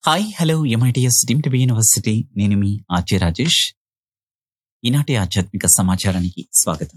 hi hello MITS deemed to be university నేను మీ RJ Rajesh ఈనాటి ఆధ్యాత్మిక సమాచారానికి స్వాగతం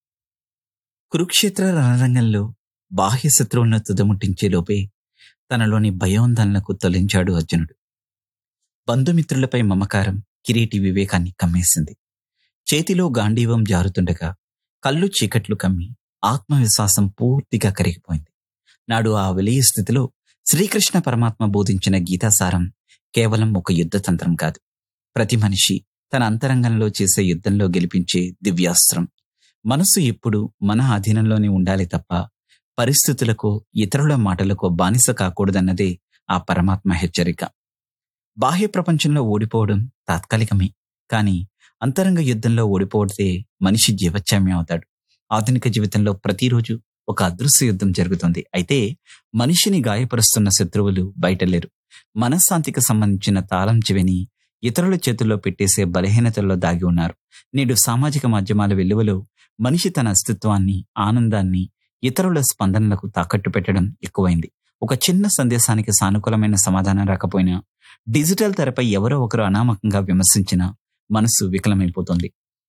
కురుక్షేత్ర రణరంగంలో బాహ్య శత్రువులను తుదముట్టించే లోపే తనలోని భయోందనలకు తొలగించాడు అర్జునుడు బంధుమిత్రులపై మమకారం కిరీటి వివేకాన్ని కమ్మేసింది చేతిలో గాంధీవం జారుతుండగా కళ్ళు చీకట్లు కమ్మి ఆత్మవిశ్వాసం పూర్తిగా కరిగిపోయింది నాడు ఆ విలయ స్థితిలో శ్రీకృష్ణ పరమాత్మ బోధించిన గీతాసారం కేవలం ఒక యుద్ధ తంత్రం కాదు ప్రతి మనిషి తన అంతరంగంలో చేసే యుద్ధంలో గెలిపించే దివ్యాస్త్రం మనసు ఎప్పుడు మన అధీనంలోనే ఉండాలి తప్ప పరిస్థితులకు ఇతరుల మాటలకు బానిస కాకూడదన్నదే ఆ పరమాత్మ హెచ్చరిక బాహ్య ప్రపంచంలో ఓడిపోవడం తాత్కాలికమే కానీ అంతరంగ యుద్ధంలో ఓడిపోతే మనిషి జీవచ్యామ్యం అవుతాడు ఆధునిక జీవితంలో ప్రతిరోజు ఒక అదృశ్య యుద్ధం జరుగుతుంది అయితే మనిషిని గాయపరుస్తున్న శత్రువులు బయటలేరు మనశ్శాంతికి సంబంధించిన తాళం చెవిని ఇతరుల చేతుల్లో పెట్టేసే బలహీనతల్లో దాగి ఉన్నారు నేడు సామాజిక మాధ్యమాల వెలువలో మనిషి తన అస్తిత్వాన్ని ఆనందాన్ని ఇతరుల స్పందనలకు తాకట్టు పెట్టడం ఎక్కువైంది ఒక చిన్న సందేశానికి సానుకూలమైన సమాధానం రాకపోయినా డిజిటల్ తెరపై ఎవరో ఒకరు అనామకంగా విమర్శించిన మనసు వికలమైపోతుంది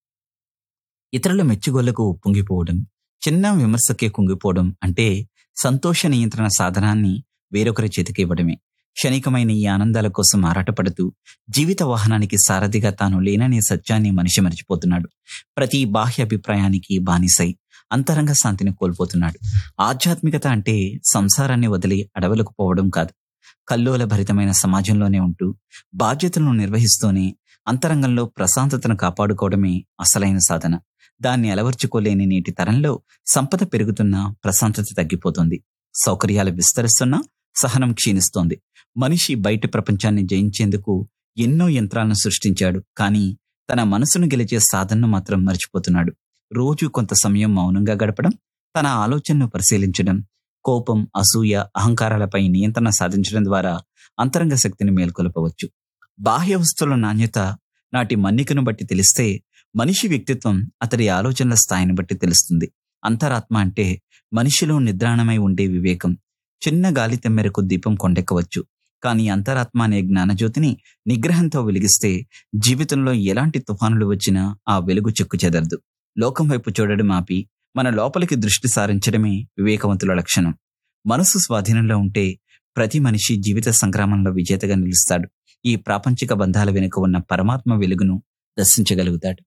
ఇతరుల మెచ్చుగోళ్లకు ఉప్పొంగిపోవడం చిన్న విమర్శకే కుంగిపోవడం అంటే సంతోష నియంత్రణ సాధనాన్ని వేరొకరి చేతికి ఇవ్వడమే క్షణికమైన ఈ ఆనందాల కోసం ఆరాటపడుతూ జీవిత వాహనానికి సారథిగా తాను లేననే సత్యాన్ని మనిషి మరిచిపోతున్నాడు ప్రతి బాహ్య అభిప్రాయానికి బానిసై అంతరంగ శాంతిని కోల్పోతున్నాడు ఆధ్యాత్మికత అంటే సంసారాన్ని వదిలి అడవులకు పోవడం కాదు కల్లోల భరితమైన సమాజంలోనే ఉంటూ బాధ్యతలను నిర్వహిస్తూనే అంతరంగంలో ప్రశాంతతను కాపాడుకోవడమే అసలైన సాధన దాన్ని అలవర్చుకోలేని నేటి తరంలో సంపద పెరుగుతున్నా ప్రశాంతత తగ్గిపోతుంది సౌకర్యాలు విస్తరిస్తున్నా సహనం క్షీణిస్తోంది మనిషి బయటి ప్రపంచాన్ని జయించేందుకు ఎన్నో యంత్రాలను సృష్టించాడు కానీ తన మనసును గెలిచే సాధనను మాత్రం మర్చిపోతున్నాడు రోజు కొంత సమయం మౌనంగా గడపడం తన ఆలోచనను పరిశీలించడం కోపం అసూయ అహంకారాలపై నియంత్రణ సాధించడం ద్వారా అంతరంగ శక్తిని మేల్కొల్పవచ్చు బాహ్య వస్తువుల నాణ్యత నాటి మన్నికను బట్టి తెలిస్తే మనిషి వ్యక్తిత్వం అతడి ఆలోచనల స్థాయిని బట్టి తెలుస్తుంది అంతరాత్మ అంటే మనిషిలో నిద్రాణమై ఉండే వివేకం చిన్న గాలి తెమ్మెరకు దీపం కొండెక్కవచ్చు కానీ అంతరాత్మ అనే జ్ఞానజ్యోతిని నిగ్రహంతో వెలిగిస్తే జీవితంలో ఎలాంటి తుఫానులు వచ్చినా ఆ వెలుగు చెక్కు చెదరదు లోకం వైపు చూడడం ఆపి మన లోపలికి దృష్టి సారించడమే వివేకవంతుల లక్షణం మనసు స్వాధీనంలో ఉంటే ప్రతి మనిషి జీవిత సంగ్రామంలో విజేతగా నిలుస్తాడు ఈ ప్రాపంచిక బంధాల వెనుక ఉన్న పరమాత్మ వెలుగును దర్శించగలుగుతాడు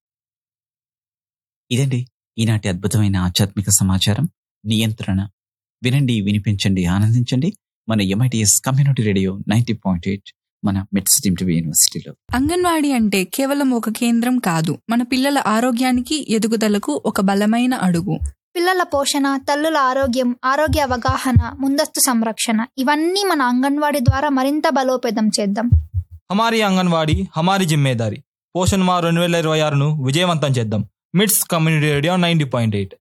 ఇదండి ఈనాటి అద్భుతమైన ఆధ్యాత్మిక సమాచారం నియంత్రణ వినండి వినిపించండి ఆనందించండి మన MITS community radio ninety point eight మన మెట్స్ టీవీ యూనివర్సిటీలో అంగన్వాడీ అంటే కేవలం ఒక కేంద్రం కాదు మన పిల్లల ఆరోగ్యానికి ఎదుగుదలకు ఒక బలమైన అడుగు పిల్లల పోషణ తల్లుల ఆరోగ్యం ఆరోగ్య అవగాహన ముందస్తు సంరక్షణ ఇవన్నీ మన అంగన్వాడీ ద్వారా మరింత బలోపేతం చేద్దాం హమారీ అంగన్వాడీ హమారీ జిమ్మేదారి పోషణ్ మా రెండు వేల ఇరవై ఆరును విజయవంతం చేద్దాం MITS community radio ninety point eight